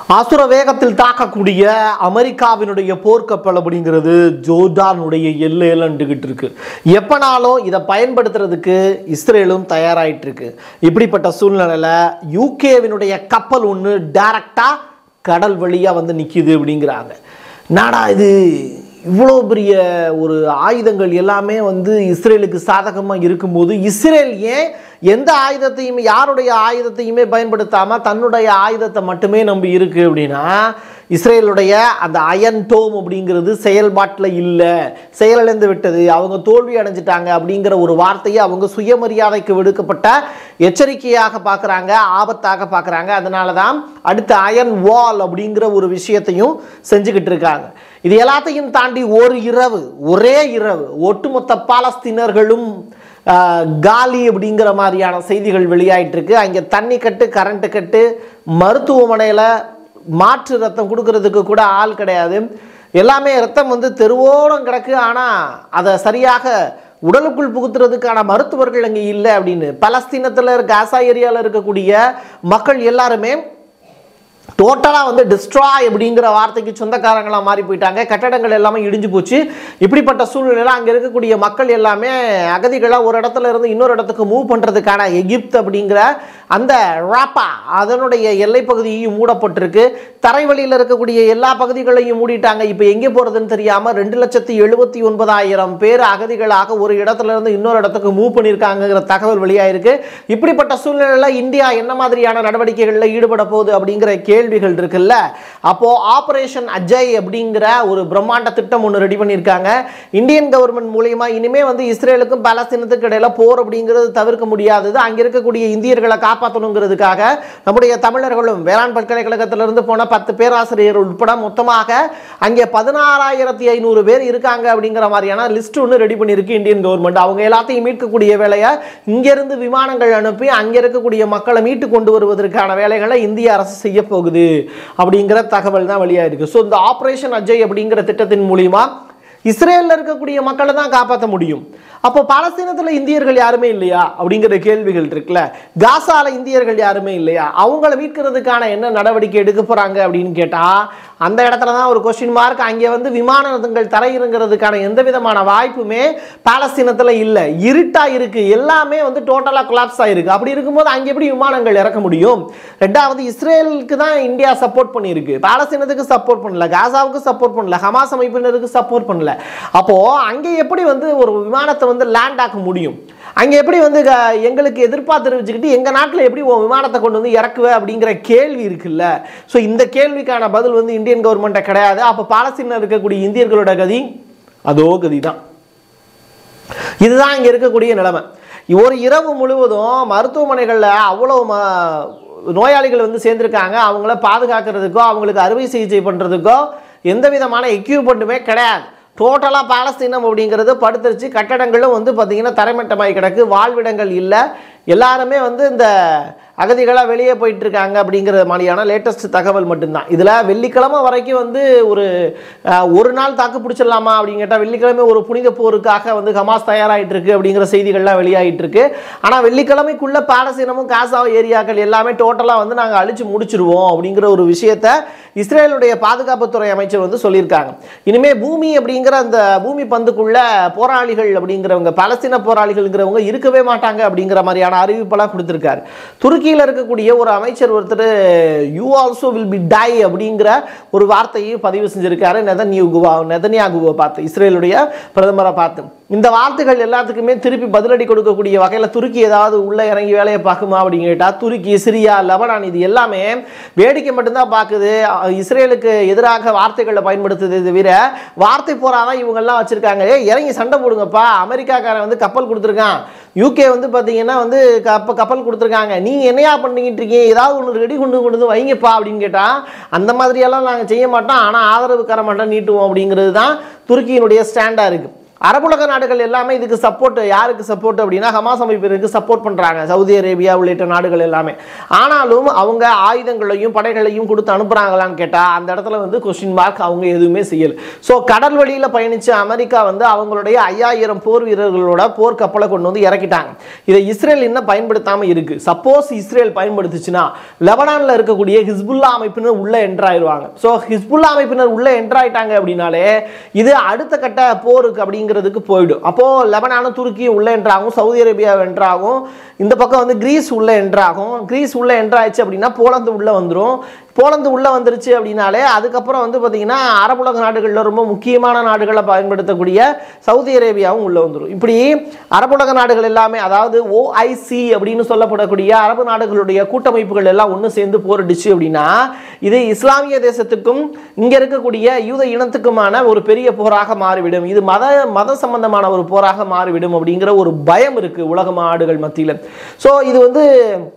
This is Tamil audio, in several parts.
அசுர வேகத்தில் தாக்கக்கூடிய அமெரிக்காவினுடைய போர்க்கப்பல் அப்படிங்கிறது ஜோர்டானுடைய எல்லையில் நின்றுகிட்டு இருக்கு எப்பனாலும் இதை பயன்படுத்துறதுக்கு இஸ்ரேலும் தயாராயிட்டு இருக்கு இப்படிப்பட்ட சூழ்நிலையில் யூகேவினுடைய கப்பல் ஒன்று டைரக்டாக கடல் வழியாக வந்து நிற்கிது அப்படிங்கிறாங்க நாடா இது இவ்வளோ பெரிய ஒரு ஆயுதங்கள் எல்லாமே வந்து இஸ்ரேலுக்கு சாதகமாக இருக்கும்போது இஸ்ரேல் ஏன் எந்த ஆயுதத்தையும் யாருடைய ஆயுதத்தையுமே பயன்படுத்தாமல் தன்னுடைய ஆயுதத்தை மட்டுமே நம்பி இருக்கு அப்படின்னா இஸ்ரேலுடைய அந்த அயன் டோம் அப்படிங்கிறது செயல்பாட்டில் இல்லை செயலிழந்து விட்டது அவங்க தோல்வி அடைஞ்சிட்டாங்க அப்படிங்கிற ஒரு வார்த்தையை அவங்க சுயமரியாதைக்கு விடுக்கப்பட்ட எச்சரிக்கையாக பார்க்குறாங்க ஆபத்தாக பார்க்குறாங்க அதனால தான் அடுத்த அயன் வால் அப்படிங்கிற ஒரு விஷயத்தையும் செஞ்சுக்கிட்டு இருக்காங்க இது எல்லாத்தையும் தாண்டி ஒரு இரவு ஒரே இரவு ஒட்டுமொத்த பாலஸ்தீனர்களும் ஆஹ், காலி அப்படிங்கிற மாதிரியான செய்திகள் வெளியாயிட்டு இருக்கு அங்கே தண்ணி கட்டு கரண்ட் கட்டு மருத்துவமனையில் மாற்று ரத்தம் கொடுக்கறதுக்கு கூட ஆள் கிடையாது எல்லாமே ரத்தம் வந்து தெருவோரம் கிடக்கு ஆனால் அதை சரியாக உடலுக்குள் புகுத்துறதுக்கான மருத்துவர்கள் அங்கே இல்லை அப்படின்னு பலஸ்தீனத்தில் இருக்க காசா ஏரியாவில் இருக்கக்கூடிய மக்கள் எல்லாருமே டோட்டலாக வந்து டிஸ்ட்ராய் அப்படிங்கிற வார்த்தைக்கு சொந்தக்காரங்களாக மாறி போயிட்டாங்க கட்டடங்கள் எல்லாமே இடிஞ்சு போச்சு இப்படிப்பட்ட சூழ்நிலையில் அங்கே இருக்கக்கூடிய மக்கள் எல்லாமே அகதிகளாக ஒரு இடத்துல இருந்து இன்னொரு இடத்துக்கு மூவ் பண்ணுறதுக்கான எகிப்து அப்படிங்கிற அந்த ராப்பா அதனுடைய எல்லைப்பகுதியையும் மூடப்பட்டிருக்கு தரைவழியில் இருக்கக்கூடிய எல்லா பகுதிகளையும் மூடிட்டாங்க இப்போ எங்கே போகிறதுன்னு தெரியாமல் ரெண்டு லட்சத்தி எழுபத்தி ஒன்பதாயிரம் பேர் அகதிகளாக ஒரு இடத்துல இருந்து இன்னொரு இடத்துக்கு மூவ் பண்ணியிருக்காங்கிற தகவல் வெளியாயிருக்கு இப்படிப்பட்ட சூழ்நிலையில் இந்தியா என்ன மாதிரியான நடவடிக்கைகளில் ஈடுபட போகுது அப்படிங்கிற கேள்விகள் இருக்குல்ல அப்போ ஆபரேஷன் அஜய் அப்படிங்கிற ஒரு பிரம்மாண்ட திட்டம் ஒன்று ரெடி பண்ணியிருக்காங்க இந்தியன் கவர்மெண்ட் மூலியமா இனிமே வந்து இஸ்ரேலுக்கும் பாலஸ்தீனத்துக்கு இடையில போர் அப்படிங்கிறது தவிர்க்க முடியாதது அங்க இருக்கக்கூடிய இந்தியர்களை காப்பாற்றணுங்கிறதுக்காக நம்முடைய தமிழர்களும் வேளாண் பல்கலைக்கழகத்திலிருந்து போன பத்து பேராசிரியர் உட்பட மொத்தமாக அங்கே பதினாறாயிரத்தி ஐநூறு பேர் இருக்காங்க அப்படிங்கிற மாதிரியான லிஸ்ட் ஒன்று ரெடி பண்ணியிருக்கு இந்தியன் கவர்மெண்ட் அவங்க எல்லாத்தையும் மீட்கக்கூடிய வேலையை இங்கிருந்து விமானங்கள் அனுப்பி அங்கே இருக்கக்கூடிய மக்களை மீட்டு கொண்டு வருவதற்கான வேலைகளை இந்திய அரசு செய்ய போகுது அப்படிங்கிற தகவல் தான் வெளியாயிருக்கு ஸோ இந்த ஆபரேஷன் அஜய் அப்படிங்கிற திட்டத்தின் மூலியமா இஸ்ரேலில் இருக்கக்கூடிய மக்களை தான் காப்பாற்ற முடியும் அப்போ பாலஸ்தீனத்தில் இந்தியர்கள் யாருமே இல்லையா அப்படிங்கிற கேள்விகள் இருக்குல்ல காசால இந்தியர்கள் யாருமே இல்லையா அவங்கள மீட்கிறதுக்கான என்ன நடவடிக்கை எடுக்க போறாங்க அப்படின்னு கேட்டா அந்த இடத்துல தான் ஒரு கொஸ்டின் மார்க் அங்கே வந்து விமானங்கள் தரையிறங்கிறதுக்கான எந்த விதமான வாய்ப்புமே பாலஸ்தீனத்தில் இல்லை இருட்டா இருக்கு எல்லாமே வந்து டோட்டலாக கொலாப்ஸ் ஆயிருக்கு அப்படி இருக்கும்போது அங்கே எப்படி விமானங்கள் இறக்க முடியும் ரெண்டாவது இஸ்ரேலுக்கு தான் இந்தியா சப்போர்ட் பண்ணியிருக்கு பாலஸ்தீனத்துக்கு சப்போர்ட் பண்ணல காசாவுக்கு சப்போர்ட் பண்ணல ஹமாஸ் அமைப்பினருக்கு சப்போர்ட் பண்ணல அப்போ அங்கே எப்படி வந்து ஒரு விமானத்தை வந்து லேண்ட் ஆக்க முடியும் அங்கே எப்படி வந்து க- எங்களுக்கு எதிர்ப்பா தெரிவிச்சுக்கிட்டு எங்க நாட்டில் எப்படி உன் விமானத்தை கொண்டு வந்து இறக்குவ அப்படிங்கிற கேள்வி இருக்குல்ல ஸோ இந்த கேள்விக்கான பதில் வந்து இந்தியன் கவர்மெண்ட்டை கிடையாது அப்போ பாலஸ்தீனில் இருக்கக்கூடிய இந்தியர்களோட கதி அதோ கதி தான் இதுதான் இங்கே இருக்கக்கூடிய நிலைமை ஒரு இரவு முழுவதும் மருத்துவமனைகளில் அவ்வளோ ம நோயாளிகள் வந்து சேர்ந்துருக்காங்க அவங்கள பாதுகாக்கிறதுக்கோ அவங்களுக்கு அறுவை சிகிச்சை பண்ணுறதுக்கோ எந்த விதமான எக்யூப்மெண்ட்டுமே கிடையாது டோட்டலாக பாலஸ்தீனம் அப்படிங்கிறது படுத்துருச்சு கட்டடங்களும் வந்து பார்த்திங்கன்னா தரைமட்டமாகி கிடக்கு வாழ்விடங்கள் இல்லை எல்லாருமே வந்து இந்த அகதிகளாக வெளியே போயிட்டு இருக்காங்க அப்படிங்கிற மாதிரியான லேட்டஸ்ட் தகவல் மட்டும்தான் இதில் வெள்ளிக்கிழமை வரைக்கும் வந்து ஒரு அஹ், ஒரு நாள் தாக்கு பிடிச்சிடலாமா அப்படின்னு கேட்டால் வெள்ளிக்கிழமை ஒரு புனித போருக்காக வந்து ஹமாஸ் தயாராகிட்டு இருக்கு அப்படிங்கிற செய்திகள்லாம் வெளியாகிட்டு இருக்கு ஆனால் வெள்ளிக்கிழமைக்குள்ள பாலஸ்தீனமும் காசா ஏரியாக்கள் எல்லாமே டோட்டலாக வந்து நாங்கள் அழிச்சு முடிச்சிருவோம் அப்படிங்கிற ஒரு விஷயத்த இஸ்ரேலுடைய பாதுகாப்புத்துறை அமைச்சர் வந்து சொல்லியிருக்காங்க இனிமே பூமி அப்படிங்கிற அந்த பூமி பந்துக்குள்ள போராளிகள் அப்படிங்கிறவங்க பாலஸ்தீன போராளிகள்ங்கிறவங்க இருக்கவே மாட்டாங்க அப்படிங்கிற மாதிரியான அறிவிப்பெல்லாம் கொடுத்துருக்காரு துருக்கியில் இருக்கக்கூடிய ஒரு அமைச்சர் ஒருத்தர் you also will be die அப்படிங்கிற ஒரு வார்த்தையும் பதிவு செஞ்சிருக்காரு நெதன்யூகுவா நெதன்யாகுவை பார்த்து இஸ்ரேலுடைய பிரதமரை பார்த்து இந்த வார்த்தைகள் எல்லாத்துக்குமே திருப்பி பதிலடி கொடுக்கக்கூடிய வகையில் துருக்கி ஏதாவது உள்ள இறங்கி வேலையை பார்க்குமா அப்படின்னு கேட்டால் துருக்கி சிரியா லெபனான் இது எல்லாமே வேடிக்கை மட்டும்தான் பார்க்குது அஹ் இஸ்ரேலுக்கு எதிராக வார்த்தைகளை பயன்படுத்துது தவிர வார்த்தை போராதான் இவங்கெல்லாம் வச்சிருக்காங்க ஏய் இறங்கி சண்டை போடுங்கப்பா அமெரிக்காக்காரன் வந்து கப்பல் கொடுத்துருக்கான் யூகே வந்து பார்த்தீங்கன்னா வந்து கப்ப கப்பல் கொடுத்துருக்காங்க நீங்கள் என்னையா பண்ணிக்கிட்டு இருக்கீங்க ஏதாவது ஒன்று ரெடி கொண்டு கொண்டு வந்து வைங்கப்பா அப்படின்னு கேட்டால் அந்த மாதிரியெல்லாம் நாங்கள் செய்ய மாட்டோம் ஆனால் ஆதரவு கர மாட்டோம் நீட்டுவோம் அப்படிங்கிறது தான் துருக்கியினுடைய ஸ்டாண்டாக இருக்குது அரபுலக நாடுகள் எல்லாமே இதுக்கு சப்போர்ட் யாருக்கு சப்போர்ட் அப்படின்னா ஹமாஸ் அமைப்பிற்கு சப்போர்ட் பண்றாங்க சவுதி அரேபியா உள்ளிட்ட நாடுகள் எல்லாமே ஆனாலும் அவங்க ஆயுதங்களையும் படைகளையும் கொடுத்து அனுப்புறாங்களான்னு கேட்டா அந்த இடத்துல வந்து கொஸ்டின் மார்க் அவங்க எதுவுமே செய்யல ஸோ கடல் வழியில பயணிச்ச அமெரிக்கா வந்து அவங்களுடைய ஐயாயிரம் போர் வீரர்களோட போர் கப்பலை கொண்டு வந்து இறக்கிட்டாங்க இதை இஸ்ரேல் இன்னும் பயன்படுத்தாம இருக்கு சப்போஸ் இஸ்ரேல் பயன்படுத்துச்சுன்னா லெபனான்ல இருக்கக்கூடிய ஹிஸ்புல்லா அமைப்பினர் உள்ள என்ட்ராயிருவாங்க ஸோ ஹிஸ்புல்லா அமைப்பினர் உள்ள என்ட்ராயிட்டாங்க அப்படின்னாலே இது அடுத்த கட்ட போருக்கு அப்படிங்கிறதுக்கு போயிடும் அப்போ லெபனானும் துருக்கியும் உள்ள என்ட்ராகும் சவுதி அரேபியா என்ட்ராகும் இந்த பக்கம் வந்து கிரீஸ் உள்ள என்ட்ராகும் கிரீஸ் உள்ள என்ட்ராயிடுச்சு அப்படின்னா போலந்து உள்ள வந்துடும் போலந்து உள்ள வந்துருச்சு அப்படின்னாலே அதுக்கப்புறம் வந்து பார்த்தீங்கன்னா அரபுலக நாடுகளில் ரொம்ப முக்கியமான நாடுகளை பயன்படுத்தக்கூடிய சவுதி அரேபியாவும் உள்ள வந்துடும் இப்படி அரபுலக நாடுகள் எல்லாமே அதாவது ஓஐசி அப்படின்னு சொல்லப்படக்கூடிய அரபு நாடுகளுடைய கூட்டமைப்புகள் எல்லாம் ஒன்று சேர்ந்து போரிடுச்சு அப்படின்னா இது இஸ்லாமிய தேசத்துக்கும் இங்கே இருக்கக்கூடிய யூத இனத்துக்குமான ஒரு பெரிய போராக மாறிவிடும் இது மத மத சம்பந்தமான ஒரு போராக மாறிவிடும் அப்படிங்கிற ஒரு பயம் இருக்கு உலக நாடுகள் மத்தியில் ஸோ இது வந்து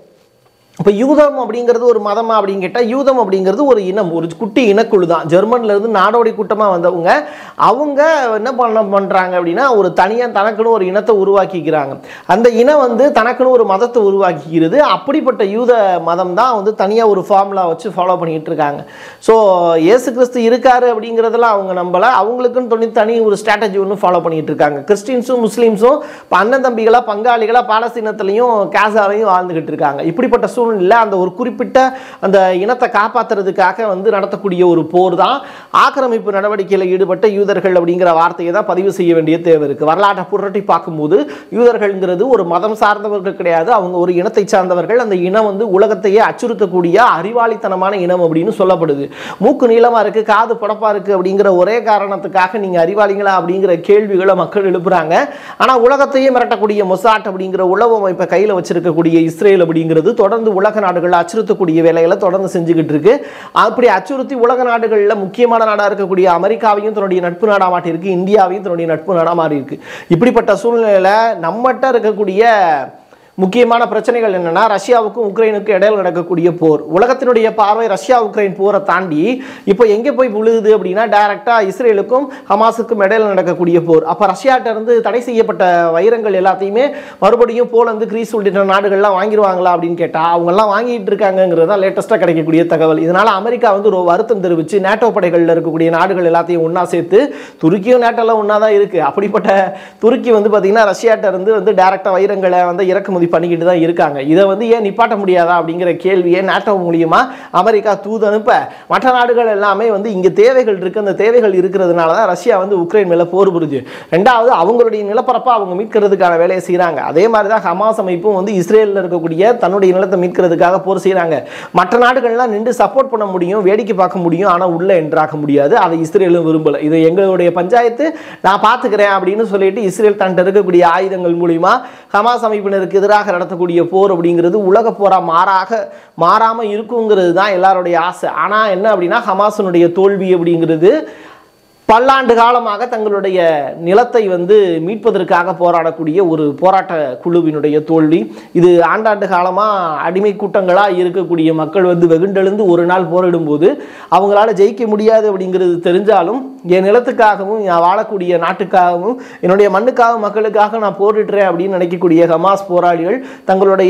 இப்போ யூதம் அப்படிங்கிறது ஒரு மதமா அப்படின்னு கேட்டால் யூதம் அப்படிங்கிறது ஒரு இனம் ஒரு குட்டி இனக்குழு தான் ஜெர்மன்ல இருந்து நாடோடி கூட்டமாக வந்தவங்க அவங்க என்ன பண்ண பண்ணுறாங்க அப்படின்னா ஒரு தனியாக தனக்குன்னு ஒரு இனத்தை உருவாக்கிக்கிறாங்க அந்த இனம் வந்து தனக்குன்னு ஒரு மதத்தை உருவாக்கிக்கிறது அப்படிப்பட்ட யூத மதம் தான் வந்து தனியாக ஒரு ஃபார்முலா வச்சு ஃபாலோ பண்ணிட்டு இருக்காங்க ஸோ இயேசு கிறிஸ்து இருக்காரு அப்படிங்கிறதெல்லாம் அவங்க நம்பல அவங்களுக்குன்னு தனி தனி ஒரு ஸ்ட்ராட்டஜி ஒன்று ஃபாலோ பண்ணிட்டு இருக்காங்க கிறிஸ்டின்ஸும் முஸ்லீம்ஸும் இப்போ அண்ணன் தம்பிகளா பங்காளிகளா பாலஸ்தீனத்திலையும் காசாலையும் வாழ்ந்துகிட்டு இருக்காங்க இப்படிப்பட்ட சூழ்நிலை அந்த ஒரு குறிப்பிட்ட அந்த இனத்தை காப்பாத்துறதுக்காக வந்து நடத்தக்கூடிய ஒரு போர் தான் ஆக்கிரமிப்பு நடவடிக்கையில் ஈடுபட்ட யூதர்கள் அப்படிங்கிற வார்த்தையை தான் பதிவு செய்ய வேண்டிய தேவை இருக்கு வரலாற்றை புரட்டி பார்க்கும்போது யூதர்கள்ங்கிறது ஒரு மதம் சார்ந்தவர்கள் கிடையாது அவங்க ஒரு இனத்தை சார்ந்தவர்கள் அந்த இனம் வந்து உலகத்தையே அச்சுறுத்தக்கூடிய அறிவாளித்தனமான இனம் அப்படின்னு சொல்லப்படுது மூக்கு நீளமா இருக்கு காது படப்பா இருக்கு அப்படிங்கிற ஒரே காரணத்துக்காக நீங்க அறிவாளிங்களா அப்படிங்கிற கேள்விகளை மக்கள் எழுப்புறாங்க ஆனா உலகத்தையே மிரட்டக்கூடிய மொசாட் அப்படிங்கிற உளவு அமைப்பை கையில வச்சிருக்கக்கூடிய இஸ்ரேல் அப்படிங்கிறது தொடர்ந்து உலக நாடுகளை அச்சுறுத்தக்கூடிய வேலைகளை தொடர்ந்து செஞ்சுக்கிட்டு இருக்கு அப்படி அச்சுறுத்தி உலக நாடுகளில் முக்கியமான நாடா இருக்கக்கூடிய அமெரிக்காவையும் தன்னுடைய நட்பு நாடா மாட்டியிருக்கு இந்தியாவையும் தன்னுடைய நட்பு நாடா மாறி இருக்கு இப்படிப்பட்ட சூழ்நிலையில நம்மகிட்ட இருக்கக்கூடிய முக்கியமான பிரச்சனைகள் என்னன்னா ரஷ்யாவுக்கும் உக்ரைனுக்கும் இடையில நடக்கக்கூடிய போர் உலகத்தினுடைய பார்வை ரஷ்யா உக்ரைன் போரை தாண்டி இப்போ எங்கே போய் விழுகுது அப்படின்னா டைரக்டா இஸ்ரேலுக்கும் ஹமாஸுக்கும் இடையில நடக்கக்கூடிய போர் அப்போ ரஷ்யாட்ட இருந்து தடை செய்யப்பட்ட வைரங்கள் எல்லாத்தையுமே மறுபடியும் போலந்து கிரீஸ் உள்ளிட்ட நாடுகள்லாம் வாங்கிடுவாங்களா அப்படின்னு கேட்டா அவங்கெல்லாம் வாங்கிட்டு இருக்காங்கிறது தான் லேட்டஸ்ட்டாக கிடைக்கக்கூடிய தகவல் இதனால அமெரிக்கா வந்து ஒரு வருத்தம் தெரிவிச்சு நேட்டோ படைகளில் இருக்கக்கூடிய நாடுகள் எல்லாத்தையும் ஒன்றா சேர்த்து துருக்கியும் நேட்டோலாம் ஒன்றா தான் இருக்கு அப்படிப்பட்ட துருக்கி வந்து பார்த்தீங்கன்னா ரஷ்யாட்ட இருந்து வந்து டைரக்டாக வைரங்களை வந்து இறக்குமதி பண்ணிக்கிட்டு தான் இருக்காங்க இதை வந்து ஏன் நிப்பாட்ட முடியாதா அப்படிங்கிற கேள்வியை நேட்டோ மூலியமா அமெரிக்கா தூது அனுப்ப மற்ற நாடுகள் எல்லாமே வந்து இங்கே தேவைகள் இருக்கு அந்த தேவைகள் இருக்கிறதுனால தான் ரஷ்யா வந்து உக்ரைன் மேலே போர் புரிஞ்சு ரெண்டாவது அவங்களுடைய நிலப்பரப்பை அவங்க மீட்கிறதுக்கான வேலையை செய்கிறாங்க அதே மாதிரி தான் ஹமாஸ் அமைப்பும் வந்து இஸ்ரேலில் இருக்கக்கூடிய தன்னுடைய நிலத்தை மீட்கிறதுக்காக போர் செய்கிறாங்க மற்ற நாடுகள்லாம் நின்று சப்போர்ட் பண்ண முடியும் வேடிக்கை பார்க்க முடியும் ஆனால் உள்ள என்றாக்க முடியாது அதை இஸ்ரேலும் விரும்பலை இது எங்களுடைய பஞ்சாயத்து நான் பார்த்துக்கிறேன் அப்படின்னு சொல்லிட்டு இஸ்ரேல் தன்ட்ட இருக்கக்கூடிய ஆயுதங்கள் மூலிமா ஹமாஸ் அமைப்பினருக்கு எதிராக நடத்தக்கூடிய போர் அப்படிங்கிறது உலக போரா மாறாக மாறாம இருக்குங்கிறது தான் எல்லாருடைய ஆசை ஆனா என்ன அப்படின்னா ஹமாஸினுடைய தோல்வி அப்படிங்கிறது பல்லாண்டு காலமாக தங்களுடைய நிலத்தை வந்து மீட்பதற்காக போராடக்கூடிய ஒரு போராட்ட குழுவினுடைய தோல்வி இது ஆண்டாண்டு காலமாக அடிமை கூட்டங்களாக இருக்கக்கூடிய மக்கள் வந்து வெகுண்டெழுந்து ஒரு நாள் போரிடும்போது அவங்களால ஜெயிக்க முடியாது அப்படிங்கிறது தெரிஞ்சாலும் என் நிலத்துக்காகவும் நான் வாழக்கூடிய நாட்டுக்காகவும் என்னுடைய மண்ணுக்காக மக்களுக்காக நான் போரிடுறேன் அப்படின்னு நினைக்கக்கூடிய ஹமாஸ் போராளிகள் தங்களுடைய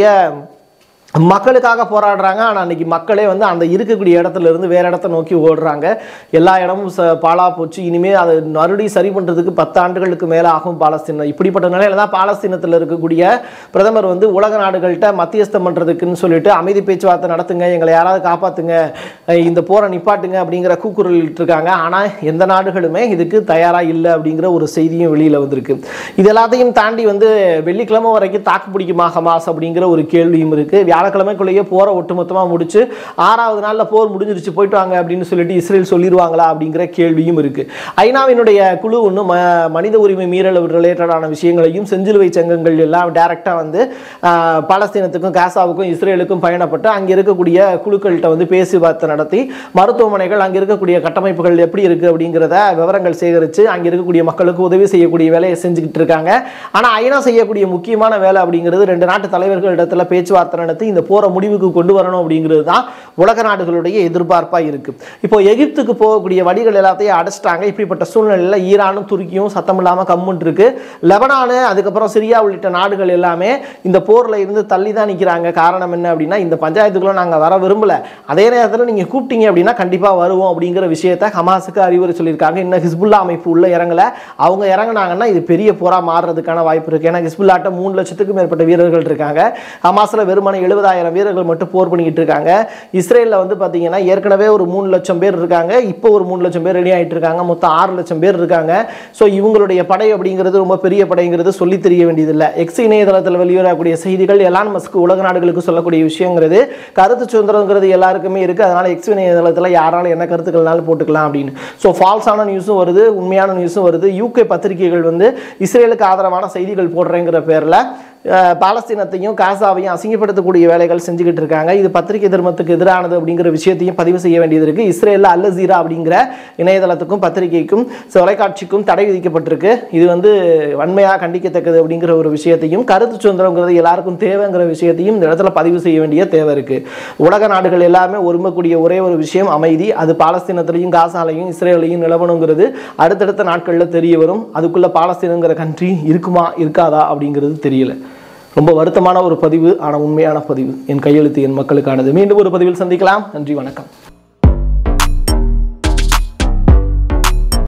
மக்களுக்காக போராடுறாங்க ஆனால் அன்னைக்கு மக்களே வந்து அந்த இருக்கக்கூடிய இடத்துல இருந்து வேற இடத்த நோக்கி ஓடுறாங்க எல்லா இடமும் ச பாலா போச்சு இனிமேல் அதை மறுபடியும் சரி பண்ணுறதுக்கு பத்து ஆண்டுகளுக்கு மேலே ஆகும் பாலஸ்தீனம் இப்படிப்பட்ட நிலையில தான் பாலஸ்தீனத்தில் இருக்கக்கூடிய பிரதமர் வந்து உலக நாடுகள்கிட்ட மத்தியஸ்தம் பண்ணுறதுக்குன்னு சொல்லிட்டு அமைதி பேச்சுவார்த்தை நடத்துங்க எங்களை யாராவது காப்பாற்றுங்க இந்த போரை நிப்பாட்டுங்க அப்படிங்கிற கூக்குரல் இருக்காங்க ஆனால் எந்த நாடுகளுமே இதுக்கு தயாராக இல்லை அப்படிங்கிற ஒரு செய்தியும் வெளியில் வந்திருக்கு இது எல்லாத்தையும் தாண்டி வந்து வெள்ளிக்கிழமை வரைக்கும் தாக்கு பிடிக்குமா ஹமாஸ் அப்படிங்கிற ஒரு கேள்வியும் இருக்குது வியாழக்கிழமைக்குள்ளேயே போரை ஒட்டுமொத்தமாக முடிச்சு ஆறாவது நாளில் போர் முடிஞ்சிருச்சு போயிட்டு வாங்க அப்படின்னு சொல்லிட்டு இஸ்ரேல் சொல்லிடுவாங்களா அப்படிங்கிற கேள்வியும் இருக்குது ஐநாவினுடைய குழு ஒன்று ம மனித உரிமை மீறல் ரிலேட்டடான விஷயங்களையும் செஞ்சிலுவை சங்கங்கள் எல்லாம் டைரெக்டாக வந்து ஆஹ், பாலஸ்தீனத்துக்கும் காசாவுக்கும் இஸ்ரேலுக்கும் பயணப்பட்டு அங்கே இருக்கக்கூடிய குழுக்கள்கிட்ட வந்து பேச்சுவார்த்தை நடத்தி மருத்துவமனைகள் அங்கே இருக்கக்கூடிய கட்டமைப்புகள் எப்படி இருக்குது அப்படிங்கிறத விவரங்கள் சேகரித்து அங்கே இருக்கக்கூடிய மக்களுக்கு உதவி செய்யக்கூடிய வேலையை செஞ்சுக்கிட்டு இருக்காங்க ஆனால் ஐநா செய்யக்கூடிய முக்கியமான வேலை அப்படிங்கிறது ரெண்டு நாட்டு தலைவர்கள் இடத்துல பேச்சுவார்த்தை நடத்தி இந்த போரை முடிவுக்கு கொண்டு வரணும் அப்படிங்கிறது தான் உலக நாடுகளுடைய எதிர்பார்ப்பாக இருக்கு இப்போ எகிப்துக்கு போகக்கூடிய வழிகள் எல்லாத்தையும் அடைச்சிட்டாங்க இப்படிப்பட்ட சூழ்நிலையில் ஈரானும் துருக்கியும் சத்தம் இல்லாமல் கம்முன் இருக்கு லெபனானு அதுக்கப்புறம் சிரியா உள்ளிட்ட நாடுகள் எல்லாமே இந்த போரில் இருந்து தள்ளி தான் நிற்கிறாங்க காரணம் என்ன அப்படின்னா இந்த பஞ்சாயத்துக்குள்ள நாங்கள் வர விரும்பல அதே நேரத்தில் நீங்கள் கூப்பிட்டீங்க அப்படின்னா கண்டிப்பாக வருவோம் அப்படிங்கிற விஷயத்தை ஹமாஸுக்கு அறிவுரை சொல்லியிருக்காங்க இன்னும் ஹிஸ்புல்லா அமைப்பு உள்ள இறங்கல அவங்க இறங்குனாங்கன்னா இது பெரிய போரா மாறுறதுக்கான வாய்ப்பு இருக்கு ஏன்னா ஹிஸ்புல்லாட்ட மூணு லட்சத்துக்கும் மேற்பட்ட வீரர்கள் இருக்காங்க ஹமாஸ்ல வெறுமனே எழுபதாயிரம் வீரர்கள் மட்டும் போர் பண்ணிக்கிட்டு இருக்காங்க இஸ்ரேலில் வந்து பார்த்தீங்கன்னா ஏற்கனவே ஒரு மூணு லட்சம் பேர் இருக்காங்க இப்போ ஒரு மூணு லட்சம் பேர் ரெடி ஆயிட்டு இருக்காங்க மொத்தம் ஆறு லட்சம் பேர் இருக்காங்க ஸோ இவங்களுடைய படை அப்படிங்கிறது ரொம்ப பெரிய படைங்கிறது சொல்லி தெரிய வேண்டியதில்லை எக்ஸ் இணையதளத்தில் வெளிவரக்கூடிய செய்திகள் எலான் மஸ்க் உலக நாடுகளுக்கு சொல்லக்கூடிய விஷயங்கிறது கருத்து சுதந்திரங்கிறது எல்லாருக்குமே இருக்கு அதனால எக்ஸ் இணையதளத்தில் யாராலும் என்ன கருத்துக்கள்னாலும் போட்டுக்கலாம் அப்படின்னு ஸோ ஃபால்ஸான நியூஸும் வருது உண்மையான நியூஸும் வருது யூகே பத்திரிகைகள் வந்து இஸ்ரேலுக்கு ஆதரவான செய்திகள் போடுறேங்கிற பேரில் அஹ், பாலஸ்தீனத்தையும் காசாவையும் அசிங்கப்படுத்தக்கூடிய வேலைகள் செஞ்சுக்கிட்டு இருக்காங்க இது பத்திரிகை தர்மத்துக்கு எதிரானது அப்படிங்கிற விஷயத்தையும் பதிவு செய்ய வேண்டியது இருக்கு இஸ்ரேலில் அல் ஜீரா அப்படிங்கிற இணையதளத்துக்கும் பத்திரிகைக்கும் தொலைக்காட்சிக்கும் தடை விதிக்கப்பட்டிருக்கு இது வந்து வன்மையாக கண்டிக்கத்தக்கது அப்படிங்கிற ஒரு விஷயத்தையும் கருத்து சுதந்திரங்கிறது எல்லாருக்கும் தேவைங்கிற விஷயத்தையும் இந்த இடத்துல பதிவு செய்ய வேண்டிய தேவை இருக்கு உலக நாடுகள் எல்லாமே ஒருமக்கூடிய ஒரே ஒரு விஷயம் அமைதி அது பாலஸ்தீனத்திலையும் காசாலையும் இஸ்ரேலையும் நிலவணுங்கிறது அடுத்தடுத்த நாட்களில் தெரிய வரும் அதுக்குள்ள பாலஸ்தீனங்கிற கண்ட்ரி இருக்குமா இருக்காதா அப்படிங்கிறது தெரியல ரொம்ப வருத்தமான ஒரு பதிவு ஆனால் உண்மையான பதிவு என் கையெழுத்து என் மக்களுக்கானது மீண்டும் ஒரு பதிவில் சந்திக்கலாம் நன்றி வணக்கம்